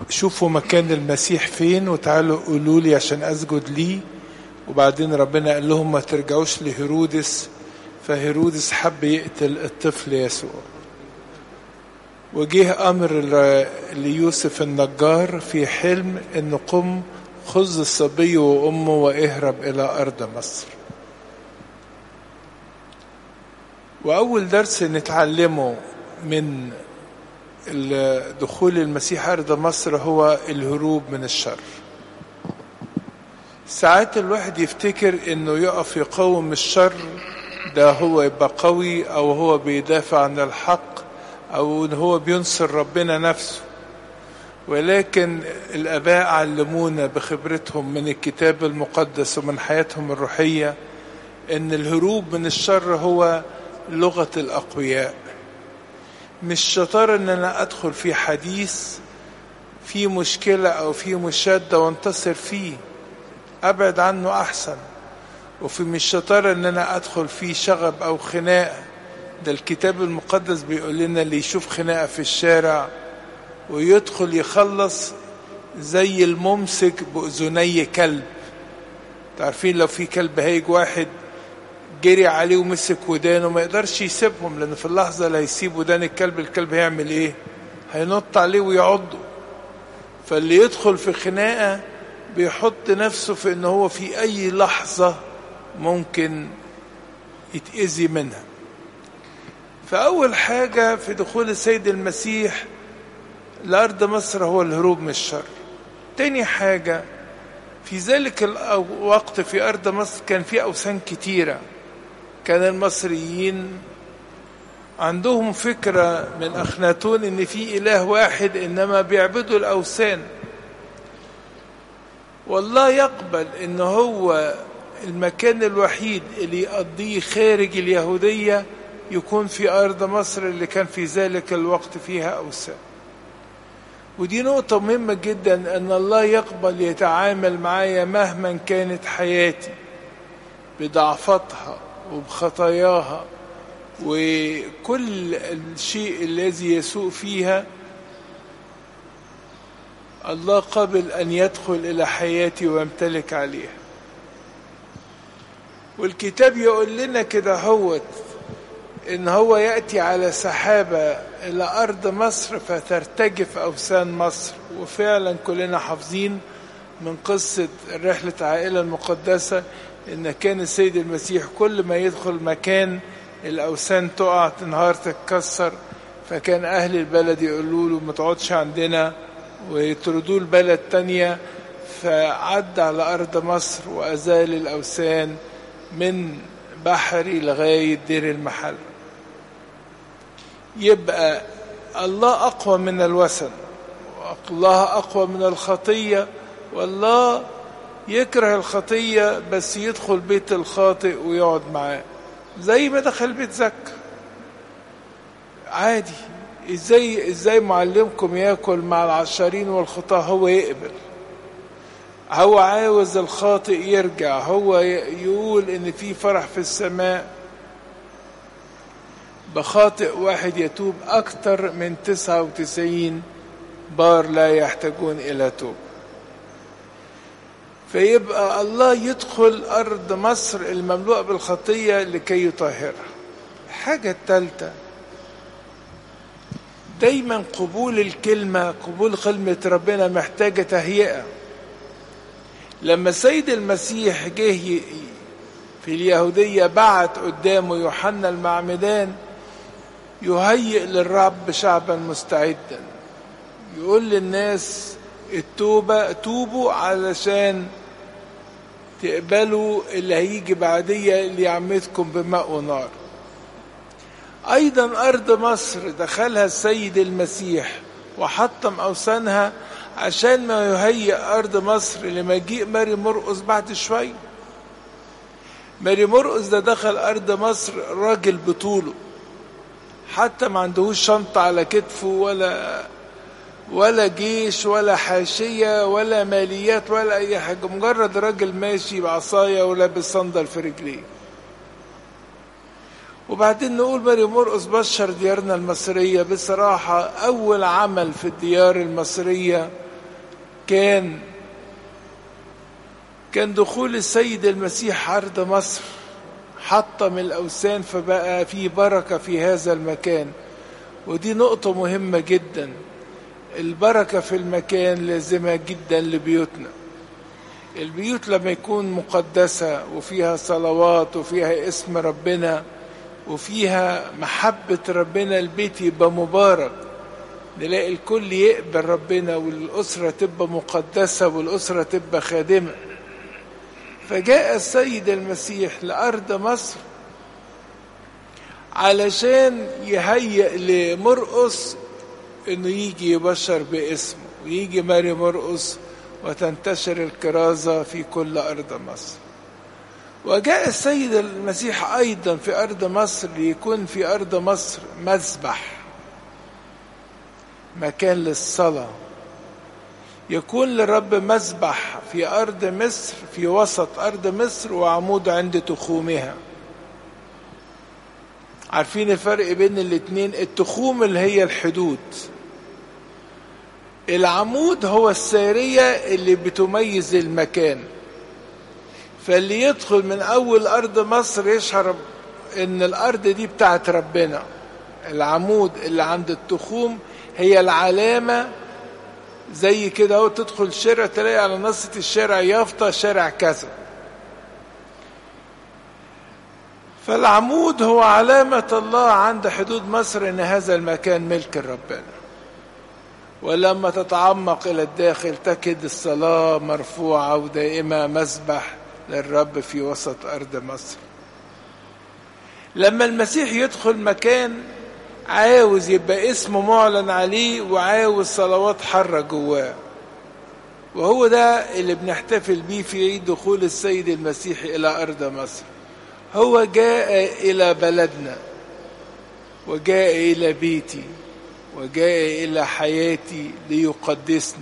شوفوا مكان المسيح فين وتعالوا قولوا لي عشان اسجد ليه وبعدين ربنا قال لهم ما ترجعوش لهيرودس فهيرودس حب يقتل الطفل يسوع وجه امر ليوسف النجار في حلم ان قم خذ الصبي وامه واهرب الى ارض مصر واول درس نتعلمه من دخول المسيح ارض مصر هو الهروب من الشر ساعات الواحد يفتكر انه يقف يقاوم الشر ده هو يبقى قوي او هو بيدافع عن الحق او ان هو بينصر ربنا نفسه ولكن الاباء علمونا بخبرتهم من الكتاب المقدس ومن حياتهم الروحيه ان الهروب من الشر هو لغه الاقوياء مش شطار ان انا ادخل في حديث في مشكله او في مشاده وانتصر فيه ابعد عنه احسن وفي مش شطارة ان انا ادخل في شغب او خناقة ده الكتاب المقدس بيقول لنا اللي يشوف خناقة في الشارع ويدخل يخلص زي الممسك بأذني كلب تعرفين لو في كلب هيج واحد جري عليه ومسك ودانه ما يقدرش يسيبهم لان في اللحظة اللي هيسيب ودان الكلب الكلب هيعمل ايه هينط عليه ويعضه فاللي يدخل في خناقة بيحط نفسه في ان هو في اي لحظة ممكن يتأذي منها فأول حاجة في دخول السيد المسيح لأرض مصر هو الهروب من الشر تاني حاجة في ذلك الوقت في أرض مصر كان في أوثان كتيرة كان المصريين عندهم فكرة من أخناتون إن في إله واحد إنما بيعبدوا الأوثان والله يقبل إن هو المكان الوحيد اللي يقضيه خارج اليهودية يكون في أرض مصر اللي كان في ذلك الوقت فيها أوثان ودي نقطة مهمة جدا أن الله يقبل يتعامل معايا مهما كانت حياتي بضعفتها وبخطاياها وكل الشيء الذي يسوء فيها الله قبل أن يدخل إلى حياتي ويمتلك عليها والكتاب يقول لنا كده هوت ان هو ياتي على سحابه الى ارض مصر فترتجف اوثان مصر وفعلا كلنا حافظين من قصه رحله العائله المقدسه ان كان السيد المسيح كل ما يدخل مكان الاوثان تقع تنهار تتكسر فكان اهل البلد يقولوا له ما تقعدش عندنا ويطردوه البلد تانية فعد على ارض مصر وازال الاوثان من بحري لغاية دير المحل يبقى الله أقوى من الوثن الله أقوى من الخطية والله يكره الخطية بس يدخل بيت الخاطئ ويقعد معاه زي ما دخل بيت زكا عادي ازاي ازاي معلمكم ياكل مع العشارين والخطاه هو يقبل هو عاوز الخاطئ يرجع هو يقول ان في فرح في السماء بخاطئ واحد يتوب اكتر من تسعة وتسعين بار لا يحتاجون الى توب فيبقى الله يدخل ارض مصر المملوءة بالخطية لكي يطهرها الحاجة الثالثة دايما قبول الكلمة قبول كلمة ربنا محتاجة تهيئة لما السيد المسيح جه في اليهودية بعت قدامه يوحنا المعمدان يهيئ للرب شعبا مستعدا يقول للناس التوبة توبوا علشان تقبلوا اللي هيجي بعدية اللي يعمدكم بماء ونار أيضا أرض مصر دخلها السيد المسيح وحطم أوثانها عشان ما يهيئ أرض مصر لمجيء ماري مرقس بعد شوية ماري مرقس ده دخل أرض مصر راجل بطوله حتى ما عندهوش شنطة على كتفه ولا ولا جيش ولا حاشية ولا ماليات ولا أي حاجة مجرد راجل ماشي بعصاية ولابس صندل في رجليه وبعدين نقول ماري مرقس بشر ديارنا المصرية بصراحة أول عمل في الديار المصرية كان كان دخول السيد المسيح أرض مصر حطم الأوثان فبقى في بركة في هذا المكان ودي نقطة مهمة جدا البركة في المكان لازمة جدا لبيوتنا البيوت لما يكون مقدسة وفيها صلوات وفيها اسم ربنا وفيها محبة ربنا البيت يبقى مبارك نلاقي الكل يقبل ربنا والأسرة تبقى مقدسة والأسرة تبقى خادمة فجاء السيد المسيح لأرض مصر علشان يهيئ لمرقس انه يجي يبشر باسمه ويجي ماري مرقس وتنتشر الكرازة في كل أرض مصر وجاء السيد المسيح أيضا في أرض مصر ليكون في أرض مصر مذبح مكان للصلاة يكون للرب مذبح في أرض مصر في وسط أرض مصر وعمود عند تخومها عارفين الفرق بين الاتنين التخوم اللي هي الحدود العمود هو السارية اللي بتميز المكان فاللي يدخل من أول أرض مصر يشعر إن الأرض دي بتاعت ربنا العمود اللي عند التخوم هي العلامة زي كده اهو تدخل شارع تلاقي على نصة الشارع يافطة شارع كذا فالعمود هو علامة الله عند حدود مصر ان هذا المكان ملك ربنا ولما تتعمق الى الداخل تجد الصلاة مرفوعة ودائمة مسبح للرب في وسط ارض مصر لما المسيح يدخل مكان عاوز يبقى اسمه معلن عليه وعاوز صلوات حرة جواه وهو ده اللي بنحتفل بيه في عيد دخول السيد المسيح إلى أرض مصر هو جاء إلى بلدنا وجاء إلى بيتي وجاء إلى حياتي ليقدسني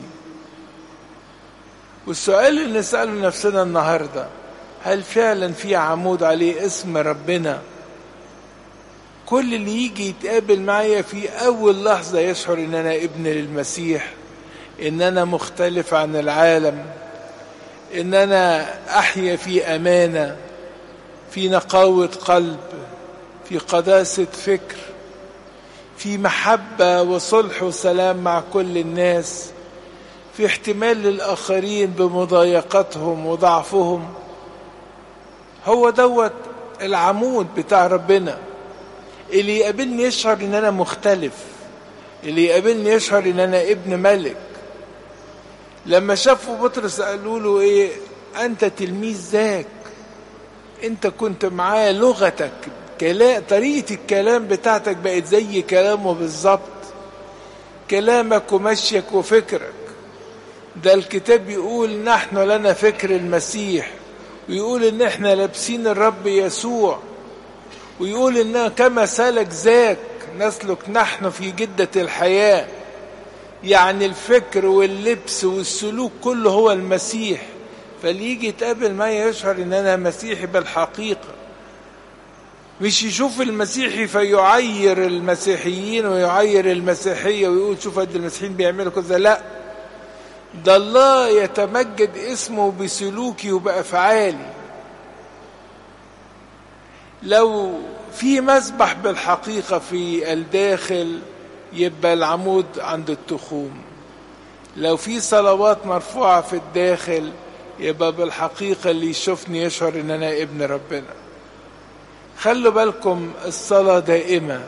والسؤال اللي نسأله نفسنا النهاردة هل فعلا في عمود عليه اسم ربنا كل اللي يجي يتقابل معايا في أول لحظة يشعر إن أنا ابن للمسيح إن أنا مختلف عن العالم إن أنا أحيا في أمانة في نقاوة قلب في قداسة فكر في محبة وصلح وسلام مع كل الناس في احتمال للآخرين بمضايقتهم وضعفهم هو دوت العمود بتاع ربنا اللي يقابلني يشعر ان انا مختلف اللي يقابلني يشعر ان انا ابن ملك لما شافوا بطرس قالوا له ايه انت تلميذ ذاك انت كنت معاه لغتك كلام طريقة الكلام بتاعتك بقت زي كلامه بالظبط كلامك ومشيك وفكرك ده الكتاب يقول نحن لنا فكر المسيح ويقول ان احنا لابسين الرب يسوع ويقول إنها كما سلك ذاك نسلك نحن في جدة الحياة يعني الفكر واللبس والسلوك كله هو المسيح فاللي يجي يتقابل معايا يشعر ان انا مسيحي بالحقيقة مش يشوف المسيحي فيعير المسيحيين ويعير المسيحية ويقول شوف قد المسيحيين بيعملوا كذا لا ده الله يتمجد اسمه بسلوكي وبأفعالي لو في مسبح بالحقيقة في الداخل يبقى العمود عند التخوم لو في صلوات مرفوعة في الداخل يبقى بالحقيقة اللي يشوفني يشعر ان انا ابن ربنا خلوا بالكم الصلاة دائمة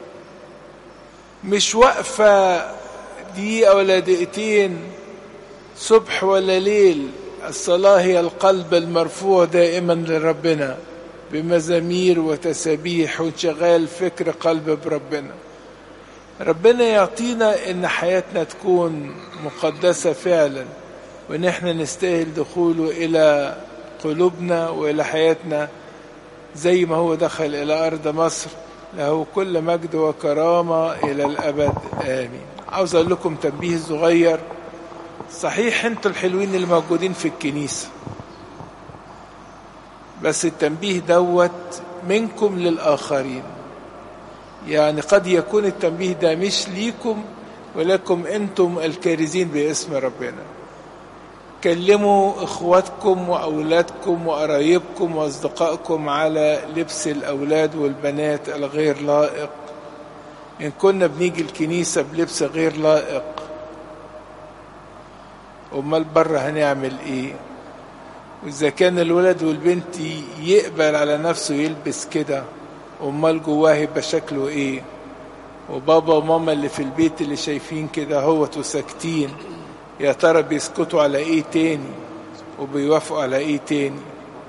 مش واقفة دقيقة ولا دقيقتين صبح ولا ليل الصلاة هي القلب المرفوع دائما لربنا بمزامير وتسابيح وانشغال فكر قلب بربنا ربنا يعطينا ان حياتنا تكون مقدسة فعلا وان احنا نستاهل دخوله الى قلوبنا والى حياتنا زي ما هو دخل الى ارض مصر له كل مجد وكرامة الى الابد امين عاوز اقول لكم تنبيه صغير صحيح انتوا الحلوين اللي موجودين في الكنيسه بس التنبيه دوت منكم للآخرين يعني قد يكون التنبيه ده مش ليكم ولكم أنتم الكارزين باسم ربنا كلموا اخواتكم واولادكم وقرايبكم واصدقائكم على لبس الاولاد والبنات الغير لائق ان كنا بنيجي الكنيسه بلبس غير لائق امال بره هنعمل ايه واذا كان الولد والبنت يقبل على نفسه يلبس كده امال جواه يبقى شكله ايه وبابا وماما اللي في البيت اللي شايفين كده هوت وساكتين يا ترى بيسكتوا على ايه تاني وبيوافقوا على ايه تاني